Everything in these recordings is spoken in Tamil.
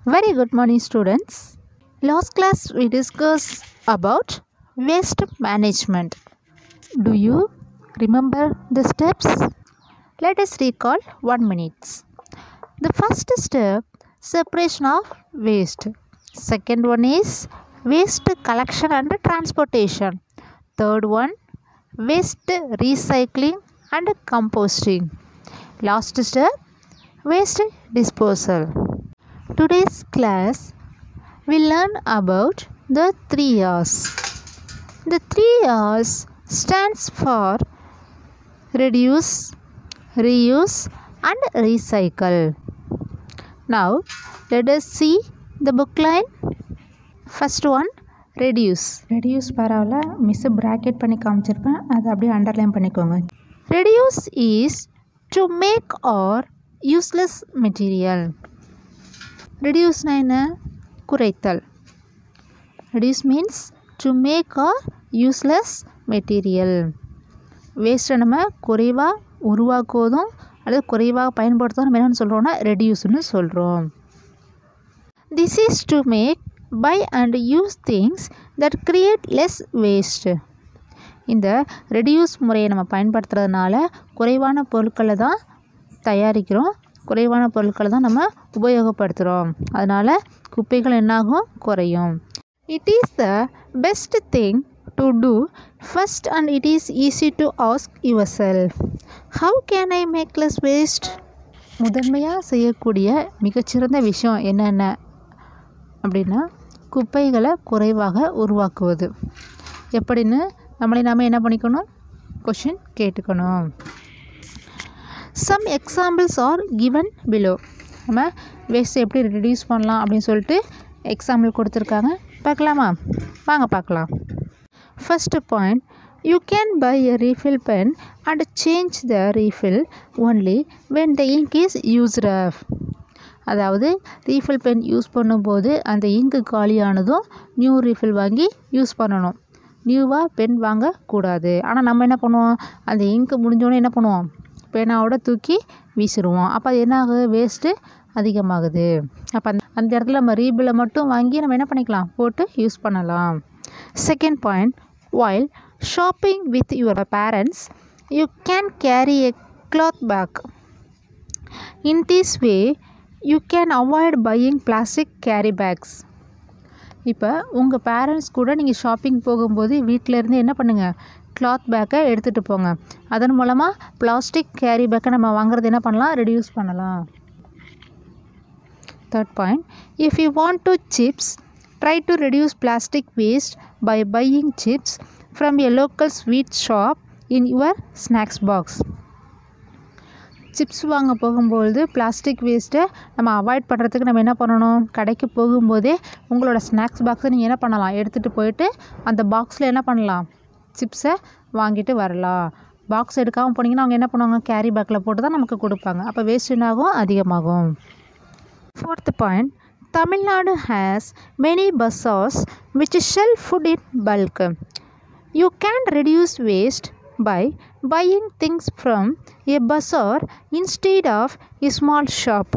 Very good morning, students. Last class we discussed about waste management. Do you remember the steps? Let us recall one minute. The first step separation of waste. Second one is waste collection and transportation. Third one waste recycling and composting. Last step waste disposal. Today's class we learn about the three R's. The three R's stands for reduce, reuse, and recycle. Now let us see the book line. First one reduce. Reduce பரவாயில்ல மிஸ்ஸு ப்ராக்கெட் பண்ணி காமிச்சிருப்பேன் அதை அப்படியே அண்டர்லைன் பண்ணிக்கோங்க Reduce is to make or useless material. Reduce என்ன குறைத்தல் reduce means to make or useless material வேஸ்ட்டை நம்ம குறைவாக உருவாக்குவதும் அல்லது குறைவாக பயன்படுத்துவதும் நம்ம என்னென்னு சொல்கிறோம்னா ரெடியூஸ்னு சொல்கிறோம் this is to make buy and use things that create less waste இந்த ரெடியூஸ் முறையை நம்ம பயன்படுத்துறதுனால குறைவான பொருட்களை தான் தயாரிக்கிறோம் குறைவான பொருட்களை தான் நம்ம உபயோகப்படுத்துகிறோம் அதனால் குப்பைகள் என்னாகும் குறையும் it is the best thing to do first and it is easy to ask yourself how can I make less waste முதன்மையாக செய்யக்கூடிய மிகச்சிறந்த விஷயம் என்னென்ன அப்படின்னா குப்பைகளை குறைவாக உருவாக்குவது எப்படின்னு நம்மளை நாம் என்ன பண்ணிக்கணும் கொஷின் கேட்டுக்கணும் some examples are given below நம்ம வேஸ்ட்டை எப்படி ரெடியூஸ் பண்ணலாம் அப்படின்னு சொல்லிட்டு எக்ஸாம்பிள் கொடுத்துருக்காங்க பார்க்கலாமா வாங்க பார்க்கலாம் first point you can buy a refill pen and change the refill only when the ink is used off அதாவது ரீஃபில் பென் யூஸ் பண்ணும்போது அந்த இங்கு காலியானதும் நியூ ரீஃபில் வாங்கி யூஸ் பண்ணணும் நியூவாக பென் வாங்கக்கூடாது ஆனால் நம்ம என்ன பண்ணுவோம் அந்த இங்கு முடிஞ்சோடனே என்ன பண்ணுவோம் பேனாவோட தூக்கி வீசிடுவோம் அப்போ அது என்ன ஆகுது வேஸ்ட்டு அதிகமாகுது அப்போ அந்த அந்த இடத்துல நம்ம ரீபிலை மட்டும் வாங்கி நம்ம என்ன பண்ணிக்கலாம் போட்டு யூஸ் பண்ணலாம் second point while shopping with your parents you can carry a cloth bag in this way you can avoid buying plastic carry bags இப்போ உங்கள் பேரண்ட்ஸ் கூட நீங்கள் ஷாப்பிங் போகும்போது வீட்டில் இருந்து என்ன பண்ணுங்கள் கிளாத் பேக்கை எடுத்துகிட்டு போங்க அதன் மூலமாக பிளாஸ்டிக் கேரி பேக்கை நம்ம வாங்குறது என்ன பண்ணலாம் ரெடியூஸ் பண்ணலாம் third point if you want to chips try to reduce plastic waste by buying chips from a local sweet shop in your snacks box chips வாங்க போகும்பொழுது பிளாஸ்டிக் வேஸ்ட்டை நம்ம அவாய்ட் பண்ணுறதுக்கு நம்ம என்ன பண்ணணும் கடைக்கு போகும்போதே உங்களோட ஸ்நாக்ஸ் பாக்ஸை நீங்கள் என்ன பண்ணலாம் எடுத்துகிட்டு போயிட்டு அந்த பாக்ஸில் என்ன பண்ணலாம் சிப்ஸை வாங்கிட்டு வரலாம் பாக்ஸ் எடுக்காமல் போனீங்கன்னா அவங்க என்ன பண்ணுவாங்க கேரி பேக்கில் போட்டு தான் நமக்கு கொடுப்பாங்க அப்போ வேஸ்ட் என்னாகும் அதிகமாகும் fourth point Tamil Nadu has many bazaars which sell food in bulk you can reduce waste by buying things from a bazaar instead of a small shop.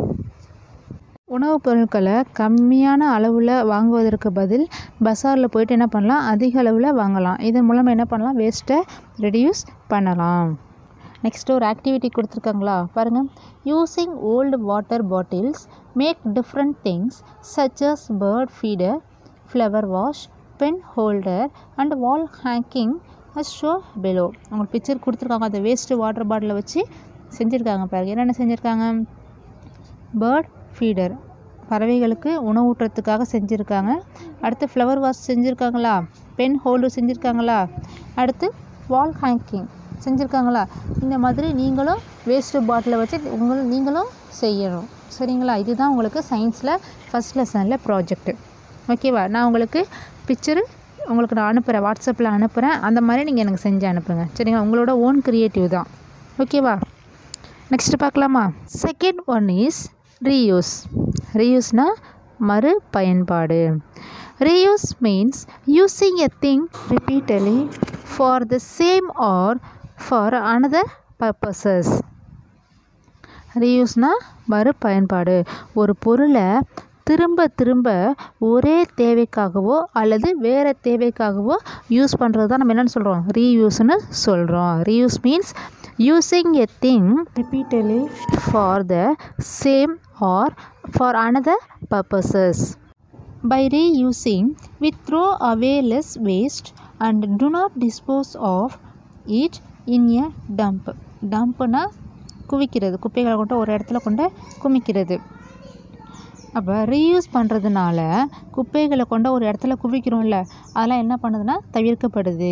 உணவுப் பொருட்களை கம்மியான அளவில் வாங்குவதற்கு பதில் பஸாரில் போயிட்டு என்ன பண்ணலாம் அதிக அளவில் வாங்கலாம் இதன் மூலம் என்ன பண்ணலாம் வேஸ்ட்டை ரெடியூஸ் பண்ணலாம் நெக்ஸ்ட் ஒரு ஆக்டிவிட்டி கொடுத்துருக்காங்களா பாருங்கள் using old water bottles make different things such as bird feeder flower vase pen holder and wall hanging show below அவங்க பிக்சர் கொடுத்துருக்காங்க அந்த வேஸ்ட்டு வாட்டர் பாட்டிலை வச்சு செஞ்சுருக்காங்க பாருங்க என்னென்ன செஞ்சுருக்காங்க பேர்ட் ஃபீடர் பறவைகளுக்கு உணவூட்டுறதுக்காக செஞ்சுருக்காங்க அடுத்து ஃப்ளவர் வாஷ் செஞ்சுருக்காங்களா பென் ஹோல்டர் செஞ்சுருக்காங்களா அடுத்து வால் ஹேங்கிங் செஞ்சுருக்காங்களா இந்த மாதிரி நீங்களும் வேஸ்ட்டு பாட்டிலை வச்சு உங்களும் நீங்களும் செய்யணும் சரிங்களா இதுதான் உங்களுக்கு சயின்ஸில் ஃபஸ்ட் லெசனில் ப்ராஜெக்ட்டு ஓகேவா நான் உங்களுக்கு பிக்சரு உங்களுக்கு நான் அனுப்புகிறேன் வாட்ஸ்அப்பில் அனுப்புகிறேன் அந்த மாதிரி நீங்கள் எனக்கு செஞ்சு அனுப்புங்க சரிங்களா உங்களோட ஓன் க்ரியேட்டிவ் தான் ஓகேவா நெக்ஸ்ட்டு பார்க்கலாமா செகண்ட் ஒன் இஸ் ரீயூஸ் ரீயூஸ்னால் மறு பயன்பாடு reuse means using a thing repeatedly for the same or for another purposes ரீயூஸ்னால் மறு பயன்பாடு ஒரு பொருளை திரும்ப திரும்ப ஒரே தேவைக்காகவோ அல்லது வேறு தேவைக்காகவோ யூஸ் பண்ணுறது தான் நம்ம என்னென்னு சொல்கிறோம் ரீயூஸ்னு சொல்கிறோம் reuse means using a thing repeatedly for the same or for another purposes. By reusing, we throw away less waste and do not dispose of it in a dump. டம்ப்னா குவிக்கிறது குப்பைகளை கொண்டு ஒரு இடத்துல கொண்டு குமிக்கிறது அப்போ ரீயூஸ் பண்ணுறதுனால குப்பைகளை கொண்டு ஒரு இடத்துல குவிக்கிறோம்ல அதெல்லாம் என்ன பண்ணுதுன்னா தவிர்க்கப்படுது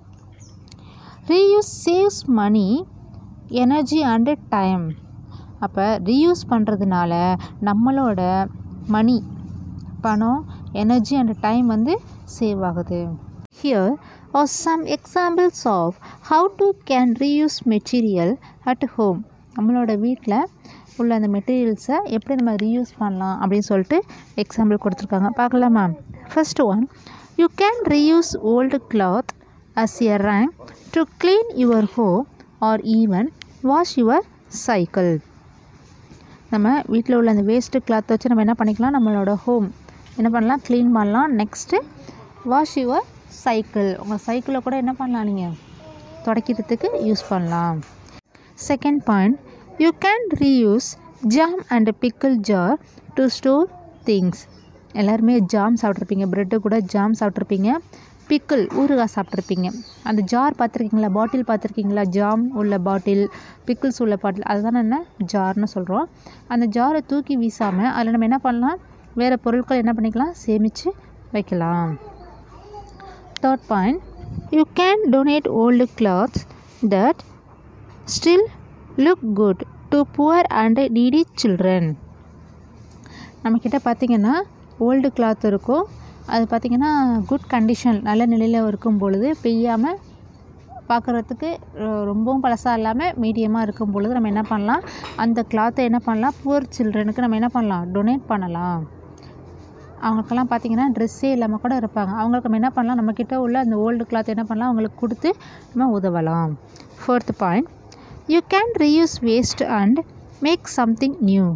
reuse saves money energy and time அப்போ ரீயூஸ் பண்ணுறதுனால நம்மளோட மணி பணம் எனர்ஜி அண்ட் டைம் வந்து சேவ் ஆகுது here are some examples of how to can reuse material at home நம்மளோட வீட்டில் உள்ள அந்த மெட்டீரியல்ஸை எப்படி நம்ம ரீயூஸ் பண்ணலாம் அப்படின்னு சொல்லிட்டு எக்ஸாம்பிள் கொடுத்துருக்காங்க பார்க்கலாமா first one you can reuse old cloth as a rag to clean your home or even wash your cycle நம்ம வீட்டில் உள்ள அந்த வேஸ்ட்டு கிளாத் வச்சு நம்ம என்ன பண்ணிக்கலாம் நம்மளோட ஹோம் என்ன பண்ணலாம் க்ளீன் பண்ணலாம் நெக்ஸ்ட்டு வாஷ் யுவர் சைக்கிள் உங்கள் சைக்கிளை கூட என்ன பண்ணலாம் நீங்கள் துடைக்கிறதுக்கு யூஸ் பண்ணலாம் second point you can reuse jam and pickle jar to store things எல்லாருமே ஜாம் சாப்பிட்ருப்பீங்க ப்ரெட்டு கூட ஜாம் சாப்பிட்ருப்பீங்க பிக்கிள் ஊறுகாய் சாப்பிட்ருப்பீங்க அந்த ஜார் பார்த்துருக்கீங்களா பாட்டில் பார்த்துருக்கீங்களா ஜாம் உள்ள பாட்டில் பிக்கிள்ஸ் உள்ள பாட்டில் அதுதான் என்ன ஜார்னு சொல்கிறோம் அந்த ஜாரை தூக்கி வீசாமல் அதில் நம்ம என்ன பண்ணலாம் வேறு பொருட்கள் என்ன பண்ணிக்கலாம் சேமித்து வைக்கலாம் third point you can donate old clothes that still look good to poor and needy children நம்மக்கிட்ட பார்த்திங்கன்னா ஓல்டு கிளாத் இருக்கும் அது பார்த்திங்கன்னா குட் கண்டிஷன் நல்ல நிலையில் இருக்கும் பொழுது பெய்யாமல் பார்க்குறதுக்கு ரொம்பவும் பழசாக இல்லாமல் மீடியமாக இருக்கும் பொழுது நம்ம என்ன பண்ணலாம் அந்த கிளாத்தை என்ன பண்ணலாம் புவர் சில்ட்ரனுக்கு நம்ம என்ன பண்ணலாம் டொனேட் பண்ணலாம் அவங்களுக்கெல்லாம் பார்த்திங்கன்னா ட்ரெஸ்ஸே இல்லாமல் கூட இருப்பாங்க அவங்களுக்கு நம்ம என்ன பண்ணலாம் நம்மக்கிட்ட உள்ள அந்த ஓல்டு கிளாத் என்ன பண்ணலாம் அவங்களுக்கு கொடுத்து நம்ம உதவலாம் fourth point you can reuse waste and make something new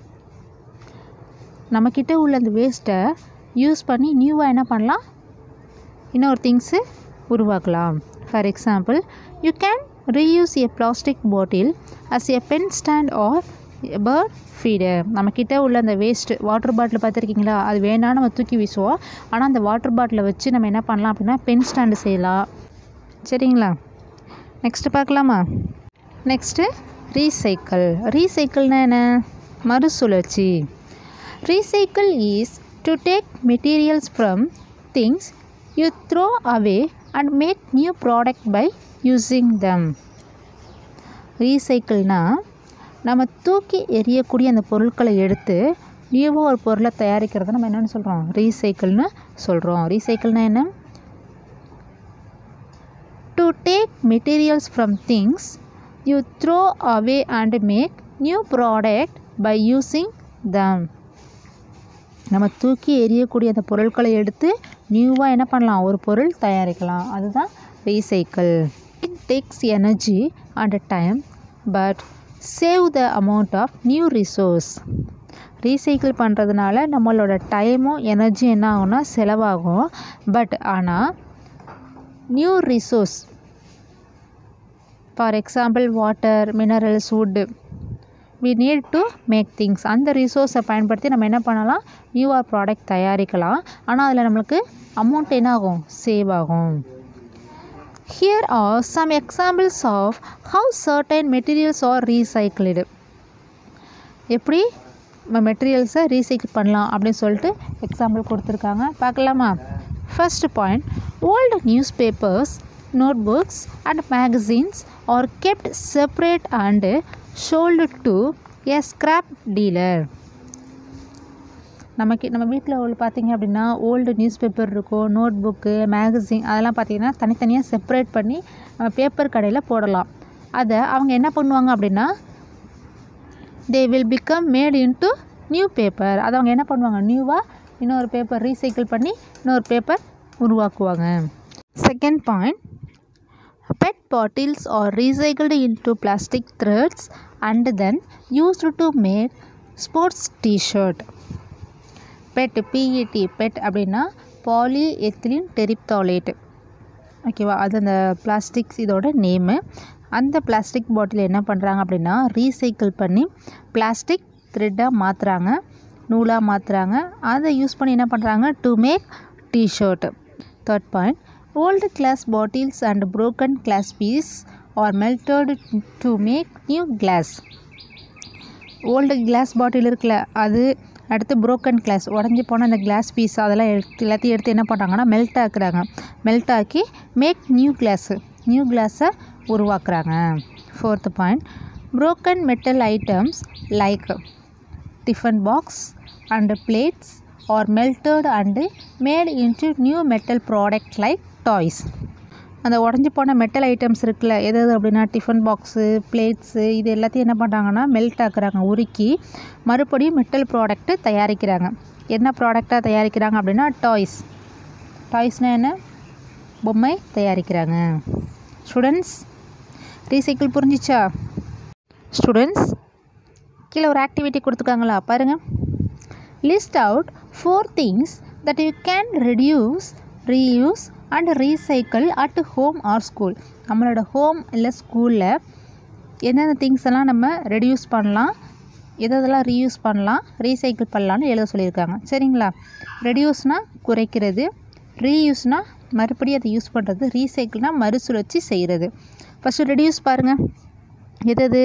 நம்மக்கிட்ட உள்ள அந்த வேஸ்ட்டை யூஸ் பண்ணி நியூவாக என்ன பண்ணலாம் இன்னொரு திங்ஸு உருவாக்கலாம் for example you can reuse a plastic bottle as a pen stand or bird feeder நம்மக்கிட்ட உள்ள அந்த வேஸ்ட்டு வாட்டர் பாட்டில் பார்த்துருக்கீங்களா அது வேணாம் நம்ம தூக்கி வீசுவோம் ஆனால் அந்த வாட்டர் பாட்டிலை வச்சு நம்ம என்ன பண்ணலாம் அப்படின்னா பென் ஸ்டாண்டு செய்யலாம் சரிங்களா நெக்ஸ்ட்டு பார்க்கலாமா நெக்ஸ்ட்டு ரீசைக்கிள் ரீசைக்கிள்னா என்ன மறுசுழற்சி recycle is to take materials from things you throw away and make new product by using them ரீசைக்கிள்னா நம்ம தூக்கி எறியக்கூடிய அந்த பொருட்களை எடுத்து நியூவாக ஒரு பொருளை தயாரிக்கிறத நம்ம என்னென்னு சொல்கிறோம் ரீசைக்கிள்னு சொல்கிறோம் ரீசைக்கிள்னா என்ன to take materials from things you throw away and make new product by using them நம்ம தூக்கி எறியக்கூடிய அந்த பொருட்களை எடுத்து நியூவாக என்ன பண்ணலாம் ஒரு பொருள் தயாரிக்கலாம் அதுதான் recycle it takes energy and time but save the amount of new resource recycle பண்ணுறதுனால நம்மளோட டைமும் எனர்ஜி என்ன ஆகும்னா செலவாகும் பட் ஆனால் new resource for example water minerals wood we need to make things அந்த ரிசோர்ஸை பயன்படுத்தி நம்ம என்ன பண்ணலாம் நியூவாக ப்ராடக்ட் தயாரிக்கலாம் ஆனால் அதில் நம்மளுக்கு அமௌண்ட் என்ன ஆகும் சேவ் ஆகும் here are some examples of how certain materials are recycled எப்படி நம்ம மெட்டீரியல்ஸை ரீசைக்கிள் பண்ணலாம் அப்படின்னு சொல்லிட்டு எக்ஸாம்பிள் கொடுத்துருக்காங்க பார்க்கலாமா first point old newspapers notebooks and magazines are kept separate and sold to a scrap dealer நமக்கு நம்ம வீட்டில் உள்ள பார்த்தீங்க அப்படின்னா ஓல்டு நியூஸ் பேப்பர் இருக்கும் நோட் புக்கு மேகசின் அதெல்லாம் பார்த்தீங்கன்னா தனித்தனியாக செப்பரேட் பண்ணி நம்ம பேப்பர் கடையில் போடலாம் அதை அவங்க என்ன பண்ணுவாங்க அப்படின்னா they will become made into new paper அதை அவங்க என்ன பண்ணுவாங்க நியூவாக இன்னொரு பேப்பர் ரீசைக்கிள் பண்ணி இன்னொரு பேப்பர் உருவாக்குவாங்க second point PET bottles are recycled into plastic threads and then used to make sports t-shirt PET P E T PET அப்படின்னா பாலி எத்திலின் டெரிப்தாலேட் ஓகேவா அது அந்த பிளாஸ்டிக்ஸ் இதோட நேமு அந்த பிளாஸ்டிக் பாட்டில் என்ன பண்ணுறாங்க அப்படின்னா ரீசைக்கிள் பண்ணி பிளாஸ்டிக் த்ரெட்டாக மாற்றுறாங்க நூலாக மாற்றுறாங்க அதை யூஸ் பண்ணி என்ன பண்ணுறாங்க to make T-shirt third point old glass bottles and broken glass piece are melted to make new glass old glass bottle இருக்குல்ல அது அடுத்து broken கிளாஸ் உடஞ்சி போன அந்த கிளாஸ் பீஸ் அதெல்லாம் எடுத்து எல்லாத்தையும் எடுத்து என்ன பண்ணுறாங்கன்னா மெல்ட் ஆக்குறாங்க மெல்ட் ஆக்கி மேக் நியூ கிளாஸு நியூ கிளாஸை உருவாக்குறாங்க fourth point broken metal items like tiffin box and plates are melted and made into new metal product like toys அந்த உடஞ்சி போன மெட்டல் ஐட்டம்ஸ் இருக்குல்ல எது எது அப்படின்னா டிஃபன் பாக்ஸு பிளேட்ஸு இது எல்லாத்தையும் என்ன பண்ணுறாங்கன்னா மெல்ட் ஆக்குறாங்க உருக்கி மறுபடியும் மெட்டல் ப்ராடக்ட்டு தயாரிக்கிறாங்க என்ன ப்ராடக்டாக தயாரிக்கிறாங்க அப்படின்னா டாய்ஸ் டாய்ஸ்னால் என்ன பொம்மை தயாரிக்கிறாங்க ஸ்டூடெண்ட்ஸ் ரீசைக்கிள் புரிஞ்சிச்சா ஸ்டூடெண்ட்ஸ் கீழே ஒரு ஆக்டிவிட்டி கொடுத்துருக்காங்களா பாருங்கள் list out four things that you can reduce reuse and recycle at home or school நம்மளோட ஹோம் இல்லை ஸ்கூலில் எந்தெந்த திங்ஸ் எல்லாம் நம்ம ரெடியூஸ் பண்ணலாம் எதெல்லாம் ரீயூஸ் பண்ணலாம் ரீசைக்கிள் பண்ணலான்னு எழுத சொல்லியிருக்காங்க சரிங்களா ரெடியூஸ்னால் குறைக்கிறது ரீயூஸ்னால் மறுபடியும் அதை யூஸ் பண்ணுறது ரீசைக்கிள்னால் மறுசுழற்சி செய்கிறது ஃபஸ்ட்டு ரெடியூஸ் பாருங்கள் எது எது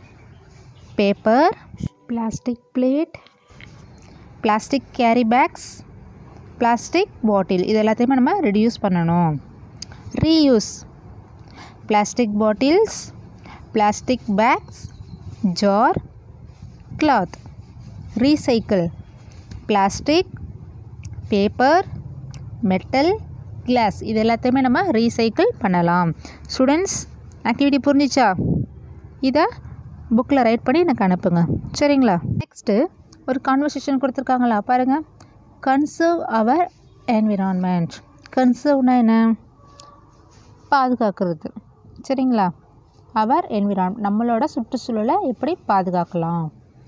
paper plastic plate plastic carry bags plastic bottle இது எல்லாத்தையுமே நம்ம ரெடியூஸ் பண்ணணும் reuse plastic bottles plastic bags jar cloth recycle plastic paper metal glass இது எல்லாத்தையுமே நம்ம ரீசைக்கிள் பண்ணலாம் ஸ்டூடெண்ட்ஸ் ஆக்டிவிட்டி புரிஞ்சிச்சா இதை புக்கில் ரைட் பண்ணி எனக்கு அனுப்புங்க சரிங்களா நெக்ஸ்ட்டு ஒரு கான்வர்சேஷன் கொடுத்துருக்காங்களா பாருங்கள் கன்சர்வ் அவர் என்விரான்மெண்ட் கன்சர்வ்னா என்ன பாதுகாக்கிறது சரிங்களா அவர் என்விரான் நம்மளோட சுற்றுச்சூழலை எப்படி பாதுகாக்கலாம்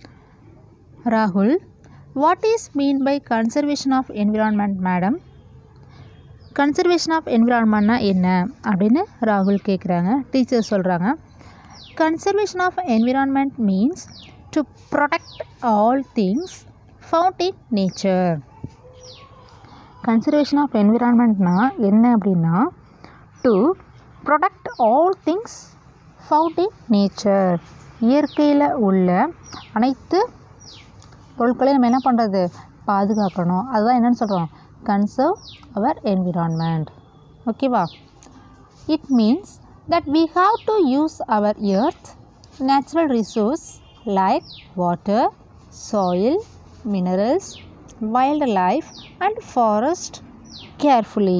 ராகுல் what is mean by conservation of environment madam conservation of என்விரான்மெண்ட்னா என்ன அப்படின்னு ராகுல் கேட்குறாங்க டீச்சர் சொல்கிறாங்க conservation of environment means to protect all things found in nature conservation of என்விரான்மெண்ட்னா என்ன அப்படின்னா to protect all things found in nature இயற்கையில் உள்ள அனைத்து பொருட்களையும் நம்ம என்ன பண்ணுறது பாதுகாக்கணும் அதுதான் என்னென்னு சொல்கிறோம் கன்சர்வ் அவர் என்விரான்மெண்ட் ஓகேவா it means that we have to use our earth natural resource like water soil minerals wildlife and forest carefully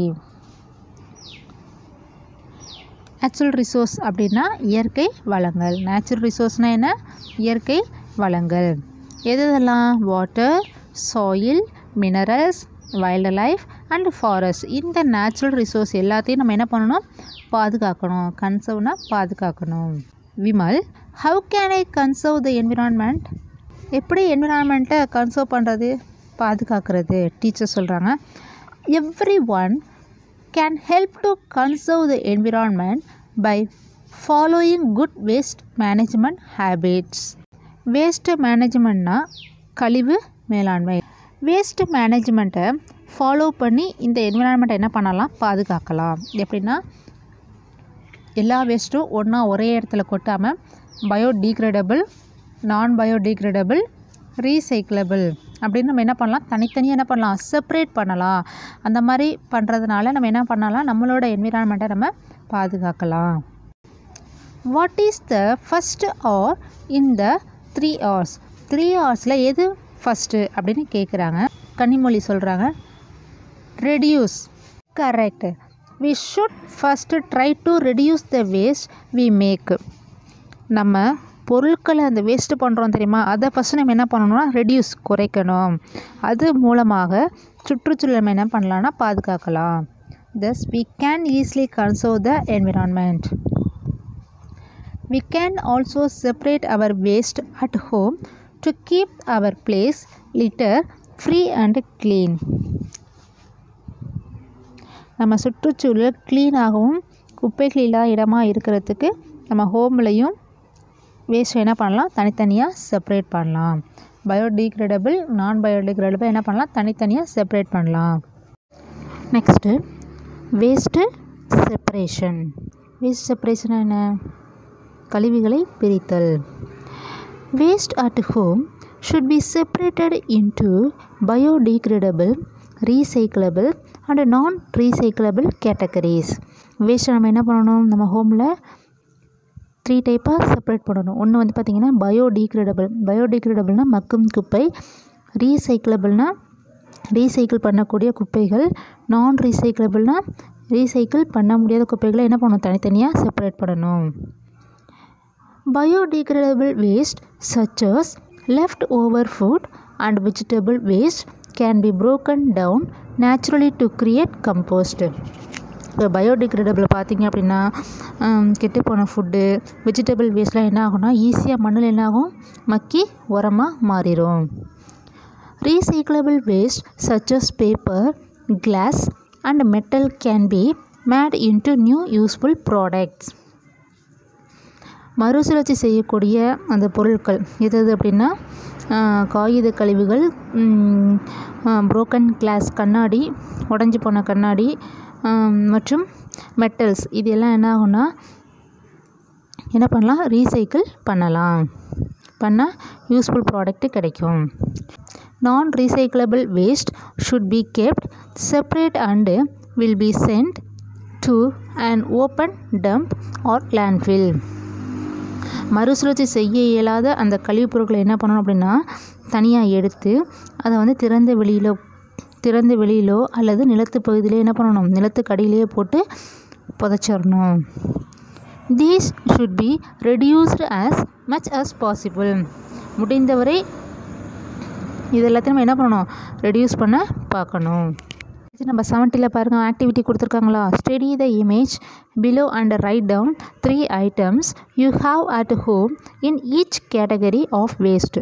natural resource அப்படின்னா இயற்கை வளங்கள் நேச்சுரல் ரிசோர்ஸ்னால் என்ன இயற்கை வளங்கள் எது இதெல்லாம் water soil minerals wildlife and forest இந்த நேச்சுரல் ரிசோர்ஸ் எல்லாத்தையும் நம்ம என்ன பண்ணணும் பாதுகாக்கணும் கன்சர்வ்னா பாதுகாக்கணும் Vimal how can I conserve the environment எப்படி என்விரான்மெண்ட்டை கன்சர்வ் பண்ணுறது பாதுகாக்கிறது டீச்சர் சொல்கிறாங்க everyone can help to conserve the environment by following good waste management habits waste மேனேஜ்மெண்ட்னா கழிவு மேலாண்மை வேஸ்ட் மேனேஜ்மெண்ட்டை ஃபாலோ பண்ணி இந்த என்விரான்மெண்ட்டை என்ன பண்ணலாம் பாதுகாக்கலாம் எப்படின்னா எல்லா வேஸ்ட்டும் ஒன்றா ஒரே இடத்துல கொட்டாமல் பயோடீக்ரேடபிள் நான் பயோடீக்ரேடபிள் ரீசைக்கிளபிள் அப்படின்னு நம்ம என்ன பண்ணலாம் தனித்தனியாக என்ன பண்ணலாம் செப்பரேட் பண்ணலாம் அந்த மாதிரி பண்ணுறதுனால நம்ம என்ன பண்ணலாம் நம்மளோட என்விரான்மெண்ட்டை நம்ம பாதுகாக்கலாம் what is the first R in the three Rs three ஹவர்ஸில் எது ஃபஸ்ட்டு அப்படின்னு கேட்குறாங்க கன்னிமொழி சொல்கிறாங்க reduce correct we should first try to reduce the waste we make நம்ம பொருட்களை அந்த வேஸ்ட்டு பண்ணுறோம் தெரியுமா அதை ஃபஸ்ட்டு நம்ம என்ன பண்ணணும்னா ரெடியூஸ் குறைக்கணும் அது மூலமாக சுற்றுச்சூழல் நம்ம என்ன பண்ணலாம்னா பாதுகாக்கலாம் thus we can easily conserve the environment we can also separate our waste at home to keep our place litter free and clean நம்ம சுற்றுச்சூழல் க்ளீனாகவும் குப்பைகள் இல்லாத இடமா இருக்கிறதுக்கு நம்ம ஹோம்லையும் வேஸ்ட் என்ன பண்ணலாம் தனித்தனியாக செப்பரேட் பண்ணலாம் பயோடிகிரேடபிள் நான் பயோடிகிரேடபிள் என்ன பண்ணலாம் தனித்தனியாக செப்பரேட் பண்ணலாம் next waste separation waste separation என்ன கழிவுகளை பிரித்தல் waste at home should be separated into biodegradable recyclable and non-recyclable categories வேஸ்ட்டை நம்ம என்ன பண்ணணும் நம்ம ஹோமில் த்ரீ டைப்பாக செப்பரேட் பண்ணணும் ஒன்று வந்து பார்த்திங்கன்னா பயோடிகிரேடபிள் பயோடிகிரேடபிள்னால் மக்கும் குப்பை ரீசைக்கிளபிள்னால் ரீசைக்கிள் பண்ணக்கூடிய குப்பைகள் நான் ரீசைக்கிளபிள்னால் ரீசைக்கிள் பண்ண முடியாத குப்பைகளை என்ன பண்ணணும் தனித்தனியாக செப்பரேட் பண்ணணும் biodegradable waste such as leftover food and vegetable waste can be broken down naturally to create compost இப்போ பயோடிகிரேடபிள் பார்த்தீங்க அப்படின்னா கெட்டுப்போன ஃபுட்டு வெஜிடபிள் வேஸ்ட்லாம் என்ன ஆகும்னா ஈஸியாக மண்ணில் என்ன ஆகும் மக்கி உரமாக மாறிடும் recyclable waste such as paper glass and metal can be made into new useful products மறுசுழற்சி செய்யக்கூடிய அந்த பொருட்கள் எது எது அப்படின்னா காகித கழிவுகள் புரோக்கன் கிளாஸ் கண்ணாடி உடஞ்சி போன கண்ணாடி மற்றும் மெட்டல்ஸ் இது எல்லாம் என்ன ஆகும்னா என்ன பண்ணலாம் ரீசைக்கிள் பண்ணலாம் பண்ணால் யூஸ்ஃபுல் ப்ராடக்ட்டு கிடைக்கும் non-recyclable waste should be kept separate and will be sent to and open dump or landfill மறுசுழற்சி செய்ய இயலாத அந்த கழிவுப் பொருட்களை என்ன பண்ணணும் அப்படின்னா தனியாக எடுத்து அதை வந்து திறந்த வெளியில் திறந்த வெளியிலோ அல்லது நிலத்து பகுதியிலே என்ன பண்ணணும் நிலத்துக்கு அடியிலேயே போட்டு புதைச்சிடணும் these should be reduced as much as possible முடிந்தவரை இது எல்லாத்தையும் நம்ம என்ன பண்ணணும் ரெடியூஸ் பண்ண பார்க்கணும் இது நம்ம செவன்ட்டியில் பாருங்கள் ஆக்டிவிட்டி கொடுத்துருக்காங்களா study the image below and write down three items you have at home in each category of waste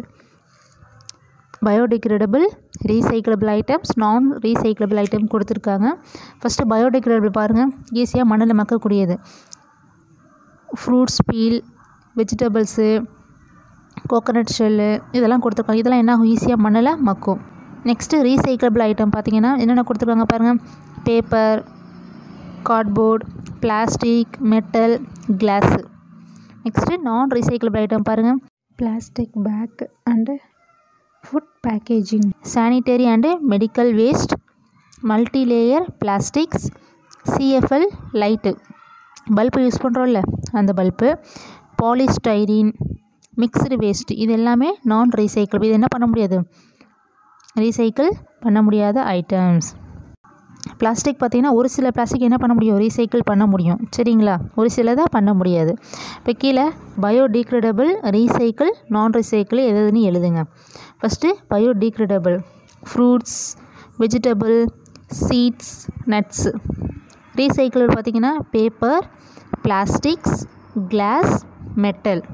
biodegradable recyclable items non-recyclable item கொடுத்துருக்காங்க ஃபஸ்ட்டு பயோடிகிரேடபிள் பாருங்கள் ஈஸியாக மண்ணில் மக்கக்கூடியது fruits peel vegetables coconut shell இதெல்லாம் கொடுத்துருக்காங்க இதெல்லாம் என்ன ஆகும் ஈஸியாக மண்ணில் மக்கும் நெக்ஸ்ட்டு ரீசைக்கிளபிள் ஐட்டம் பார்த்தீங்கன்னா என்னென்ன கொடுத்துருக்காங்க பாருங்கள் paper cardboard plastic metal glass next non-recyclable item பாருங்கள் plastic bag and food packaging sanitary and medical waste multilayer plastics CFL light bulb use பண்ணுறோம்ல அந்த பல்பு பாலிஸ்டைரீன் மிக்ஸ்டு வேஸ்ட் இது எல்லாமே நான் ரீசைக்கிள் இது என்ன பண்ண முடியாது ரீசைக்கிள் பண்ண முடியாத ஐட்டம்ஸ் பிளாஸ்டிக் பார்த்திங்கன்னா ஒரு சில பிளாஸ்டிக் என்ன பண்ண முடியும் ரீசைக்கிள் பண்ண முடியும் சரிங்களா ஒரு சிலதாக பண்ண முடியாது இப்போ கீழே பயோடிகிரேடபிள் ரீசைக்கிள் நான் ரீசைக்கிள் எது எதுன்னு எழுதுங்க first biodegradable fruits vegetable seeds nuts recycle பார்த்திங்கன்னா paper plastics glass metal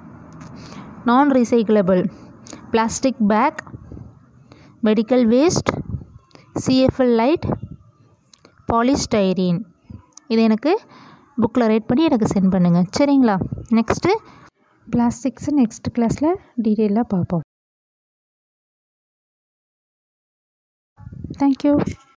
non-recyclable plastic bag medical waste CFL light polystyrene இது எனக்கு புக்கில் ரைட் பண்ணி எனக்கு சென்ட் பண்ணுங்கள் சரிங்களா நெக்ஸ்ட்டு பிளாஸ்டிக்ஸு நெக்ஸ்ட் கிளாஸில் டீட்டெயிலாக பார்ப்போம் தேங்க்யூ